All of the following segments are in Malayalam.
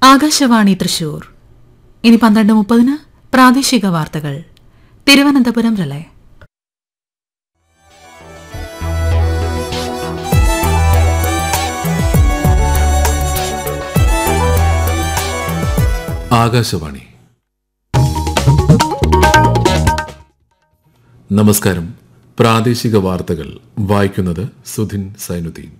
ആകാശവാണി തൃശൂർ ഇനി പന്ത്രണ്ട് മുപ്പതിന് പ്രാദേശിക വാർത്തകൾ തിരുവനന്തപുരം റിലേ ആകാശവാണി നമസ്കാരം പ്രാദേശിക വാർത്തകൾ വായിക്കുന്നത് സുധിൻ സൈനുദ്ദീൻ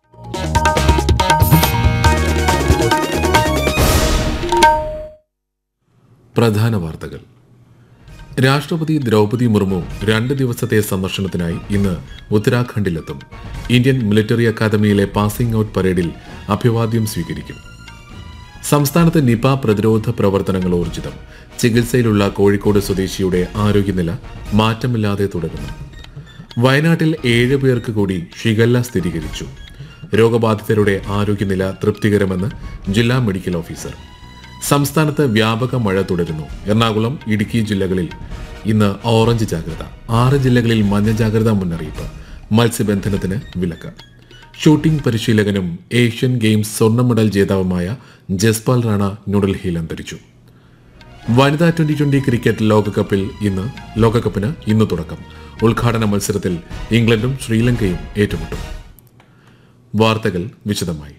പ്രധാന വാർത്തകൾ രാഷ്ട്രപതി ദ്രൗപദി മുർമു രണ്ട് ദിവസത്തെ സന്ദർശനത്തിനായി ഇന്ന് ഉത്തരാഖണ്ഡിലെത്തും ഇന്ത്യൻ മിലിറ്ററി അക്കാദമിയിലെ പാസിംഗ് ഔട്ട് പരേഡിൽ അഭിവാദ്യം സ്വീകരിക്കും സംസ്ഥാനത്ത് നിപ പ്രതിരോധ പ്രവർത്തനങ്ങൾ ഊർജിതം ചികിത്സയിലുള്ള കോഴിക്കോട് സ്വദേശിയുടെ ആരോഗ്യനില മാറ്റമില്ലാതെ തുടരുന്നു വയനാട്ടിൽ ഏഴ് പേർക്ക് കൂടി ഷിഗല്ല സ്ഥിരീകരിച്ചു രോഗബാധിതരുടെ ആരോഗ്യനില തൃപ്തികരമെന്ന് ജില്ലാ മെഡിക്കൽ ഓഫീസർ സംസ്ഥാനത്ത് വ്യാപക മഴ തുടരുന്നു എറണാകുളം ഇടുക്കി ജില്ലകളിൽ ഇന്ന് ഓറഞ്ച് ജാഗ്രത ആറ് ജില്ലകളിൽ മഞ്ഞ ജാഗ്രതാ മുന്നറിയിപ്പ് മത്സ്യബന്ധനത്തിന് വിലക്ക് ഷൂട്ടിംഗ് പരിശീലകനും ഏഷ്യൻ ഗെയിംസ് സ്വർണ്ണ മെഡൽ ജേതാവുമായ ജസ്പാൽ റാണ ന്യൂഡൽഹിയിൽ അന്തരിച്ചു വനിതാ ട്വന്റി ട്വന്റി ക്രിക്കറ്റ് ലോകകപ്പിൽ ഇന്ന് ലോകകപ്പിന് ഇന്ന് തുടക്കം ഉദ്ഘാടന മത്സരത്തിൽ ഇംഗ്ലണ്ടും ശ്രീലങ്കയും ഏറ്റുമുട്ടും വാർത്തകൾ വിശദമായി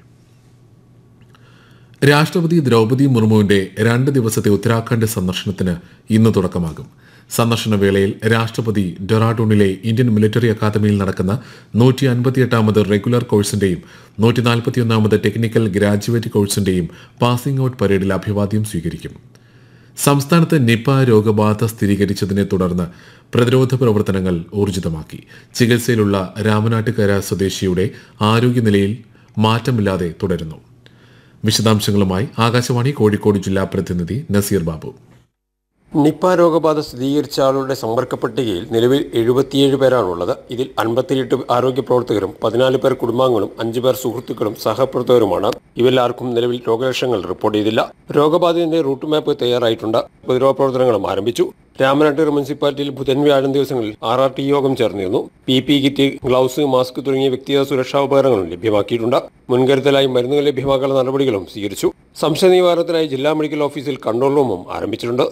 രാഷ്ട്രപതി ദ്രൗപദി മുർമുവിന്റെ രണ്ട് ദിവസത്തെ ഉത്തരാഖണ്ഡ് സന്ദർശനത്തിന് ഇന്ന് തുടക്കമാകും സന്ദർശന വേളയിൽ രാഷ്ട്രപതി ഡെറാഡൂണിലെ ഇന്ത്യൻ മിലിറ്ററി അക്കാദമിയിൽ നടക്കുന്ന നൂറ്റി അൻപത്തിയെട്ടാമത് റെഗുലർ കോഴ്സിന്റെയും നൂറ്റി നാൽപ്പത്തിയൊന്നാമത് ടെക്നിക്കൽ ഗ്രാജുവേറ്റ് കോഴ്സിന്റെയും പാസിംഗ് ഔട്ട് പരേഡിൽ അഭിവാദ്യം സ്വീകരിക്കും സംസ്ഥാനത്ത് നിപ രോഗബാധ സ്ഥിരീകരിച്ചതിനെ തുടർന്ന് പ്രതിരോധ പ്രവർത്തനങ്ങൾ ഊർജിതമാക്കി ചികിത്സയിലുള്ള രാമനാട്ടുകര സ്വദേശിയുടെ ആരോഗ്യനിലയിൽ മാറ്റമില്ലാതെ തുടരുന്നു വിശദാംശങ്ങളുമായി ആകാശവാണി കോഴിക്കോട് ജില്ലാ പ്രതിനിധി നസീർ ബാബു നിപ്പ രോഗബാധ സ്ഥിരീകരിച്ച ആളുകളുടെ സമ്പർക്ക പട്ടികയിൽ നിലവിൽ എഴുപത്തിയേഴ് പേരാണുള്ളത് ഇതിൽ അൻപത്തിയെട്ട് ആരോഗ്യ പ്രവർത്തകരും പതിനാല് പേർ കുടുംബാംഗങ്ങളും അഞ്ചു പേർ സുഹൃത്തുക്കളും സഹപ്രവർത്തകരുമാണ് ഇവരിൽ ആർക്കും നിലവിൽ രോഗലക്ഷണങ്ങൾ റിപ്പോർട്ട് ചെയ്തില്ല രോഗബാധിതന്റെ റൂട്ട് മാപ്പ് തയ്യാറായിട്ടുണ്ട് പ്രതിരോധ പ്രവർത്തനങ്ങളും ആരംഭിച്ചു രാമനാട്ടൂർ മുനിസിപ്പാലിറ്റിയിൽ ബുധൻ വ്യാഴം ദിവസങ്ങളിൽ ആർ ആർ ടി യോഗം ചേർന്നിരുന്നു P P kit gloves mask തുടങ്ങിയ വ്യക്തിഗത സുരക്ഷാ ഉപകരണങ്ങളും ലഭ്യമാക്കിയിട്ടുണ്ട് മുൻകരുതലായി മരുന്നുകൾ ലഭ്യമാക്കാനുള്ള നടപടികളും സ്വീകരിച്ചു സംശയ നിവാരണത്തിനായി ജില്ലാ മെഡിക്കൽ ഓഫീസിൽ കൺട്രോൾ റൂമും ആരംഭിച്ചിട്ടുണ്ട്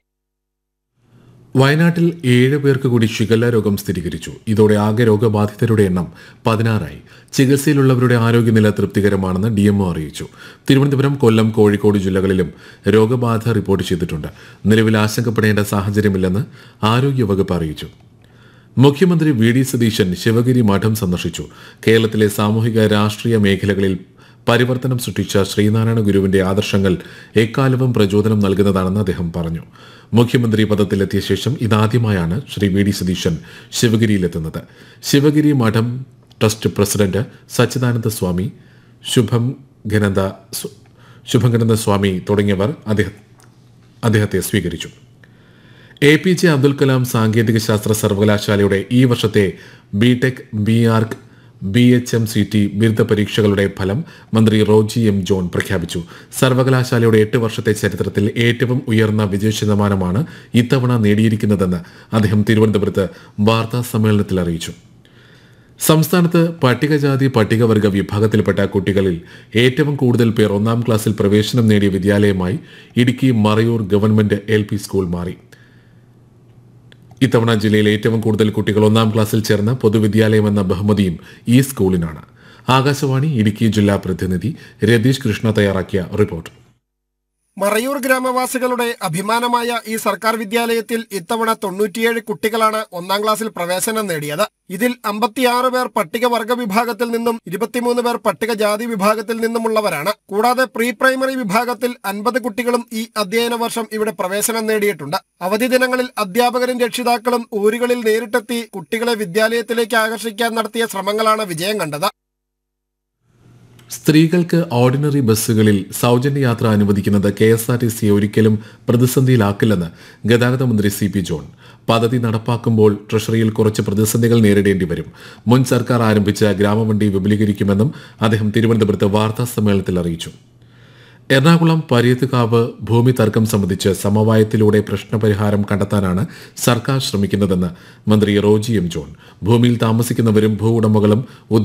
വയനാട്ടിൽ ഏഴ് പേർക്ക് കൂടി ഷിഗല്ല രോഗം സ്ഥിരീകരിച്ചു ഇതോടെ ആകെ രോഗബാധിതരുടെ എണ്ണം പതിനാറായി ചികിത്സയിലുള്ളവരുടെ ആരോഗ്യനില തൃപ്തികരമാണെന്ന് ഡി എംഒ അറിയിച്ചു തിരുവനന്തപുരം കൊല്ലം കോഴിക്കോട് ജില്ലകളിലും രോഗബാധ റിപ്പോർട്ട് ചെയ്തിട്ടുണ്ട് നിലവിൽ ആശങ്കപ്പെടേണ്ട സാഹചര്യമില്ലെന്ന് ആരോഗ്യവകുപ്പ് അറിയിച്ചു മുഖ്യമന്ത്രി വി ഡി സതീശൻ ശിവഗിരി മഠം സന്ദർശിച്ചു കേരളത്തിലെ സാമൂഹിക രാഷ്ട്രീയ മേഖലകളിൽ പരിവർത്തനം സൃഷ്ടിച്ച ശ്രീനാരായണ ഗുരുവിന്റെ ആദർശങ്ങൾ എക്കാലവും പ്രചോദനം നൽകുന്നതാണെന്ന് അദ്ദേഹം പറഞ്ഞു മുഖ്യമന്ത്രി പദത്തിലെത്തിയ ശേഷം ഇതാദ്യമായാണ് ശ്രീ വി ഡി സതീശൻ ശിവഗിരിയിലെത്തുന്നത് ശിവഗിരി മഠം ട്രസ്റ്റ് പ്രസിഡന്റ് സച്ചിദാനന്ദ സ്വാമി ശുഭം ഘനന്ദ സ്വ- ശുഭംഗനന്ദ സ്വാമി തുടങ്ങിയവർ അദ്ദേഹം അദ്ദേഹത്തെ സ്വീകരിച്ചു A P J Abdul Kalam സാങ്കേതിക ശാസ്ത്ര സർവകലാശാലയുടെ ഈ വർഷത്തെ B tech B arch B H M C T ബിരുദ പരീക്ഷകളുടെ ഫലം മന്ത്രി റോജി എം ജോൺ പ്രഖ്യാപിച്ചു സർവകലാശാലയുടെ എട്ട് വർഷത്തെ ചരിത്രത്തിൽ ഏറ്റവും ഉയർന്ന വിജയ ശതമാനമാണ് ഇത്തവണ നേടിയിരിക്കുന്നതെന്ന് അദ്ദേഹം തിരുവനന്തപുരത്ത് വാർത്താ സമ്മേളനത്തിൽ അറിയിച്ചു സംസ്ഥാനത്ത് പട്ടികജാതി പട്ടികവർഗ വിഭാഗത്തിൽപ്പെട്ട കുട്ടികളിൽ ഏറ്റവും കൂടുതൽ പേർ ഒന്നാം ക്ലാസ്സിൽ പ്രവേശനം നേടിയ വിദ്യാലയമായി Idukki Marayur government L P school മാറി ഇത്തവണ ജില്ലയിൽ ഏറ്റവും കൂടുതൽ കുട്ടികൾ ഒന്നാം ക്ലാസ്സിൽ ചേർന്ന പൊതുവിദ്യാലയമെന്ന ബഹുമതിയും ഈ സ്കൂളിനാണ് ആകാശവാണി ഇടുക്കി ജില്ലാ പ്രതിനിധി രതീഷ് കൃഷ്ണ തയ്യാറാക്കിയ റിപ്പോർട്ട് മറയൂർ ഗ്രാമവാസികളുടെ അഭിമാനമായ ഈ സർക്കാർ വിദ്യാലയത്തിൽ ഇത്തവണ തൊണ്ണൂറ്റിയേഴ് കുട്ടികളാണ് ഒന്നാം ക്ലാസ്സിൽ പ്രവേശനം നേടിയത് ഇതിൽ അമ്പത്തിയാറ് പേർ പട്ടികവർഗ വിഭാഗത്തിൽ നിന്നും ഇരുപത്തിമൂന്ന് പേർ പട്ടികജാതി വിഭാഗത്തിൽ നിന്നുമുള്ളവരാണ് കൂടാതെ പ്രീ പ്രൈമറി വിഭാഗത്തിൽ അൻപത് കുട്ടികളും ഈ അധ്യയന വർഷം ഇവിടെ പ്രവേശനം നേടിയിട്ടുണ്ട് അവധി ദിനങ്ങളിൽ അധ്യാപകരും രക്ഷിതാക്കളും ഊരുകളിൽ നേരിട്ടെത്തി കുട്ടികളെ വിദ്യാലയത്തിലേക്ക് ആകർഷിക്കാൻ നടത്തിയ ശ്രമങ്ങളാണ് വിജയം കണ്ടത് സ്ത്രീകൾക്ക് ഓർഡിനറി ബസ്സുകളിൽ സൗജന്യ യാത്ര അനുവദിക്കുന്നത് K S R T C ഒരിക്കലും പ്രതിസന്ധിയിലാക്കില്ലെന്ന് ഗതാഗത മന്ത്രി സി പി ജോൺ പദ്ധതി നടപ്പാക്കുമ്പോൾ ട്രഷറിയിൽ കുറച്ച് പ്രതിസന്ധികൾ നേരിടേണ്ടി വരും മുൻ സർക്കാർ ആരംഭിച്ച ഗ്രാമവണ്ടി വിപുലീകരിക്കുമെന്നും അദ്ദേഹം തിരുവനന്തപുരത്ത് വാർത്താ സമ്മേളനത്തിൽ അറിയിച്ചു എറണാകുളം പര്യത്തുകാവ് ഭൂമി തർക്കം സംബന്ധിച്ച് സമവായത്തിലൂടെ പ്രശ്നപരിഹാരം കണ്ടെത്താനാണ് സർക്കാർ ശ്രമിക്കുന്നതെന്ന് മന്ത്രി റോജി എം ജോൺ ഭൂമിയിൽ താമസിക്കുന്നവരും ഭൂ ഉടമകളും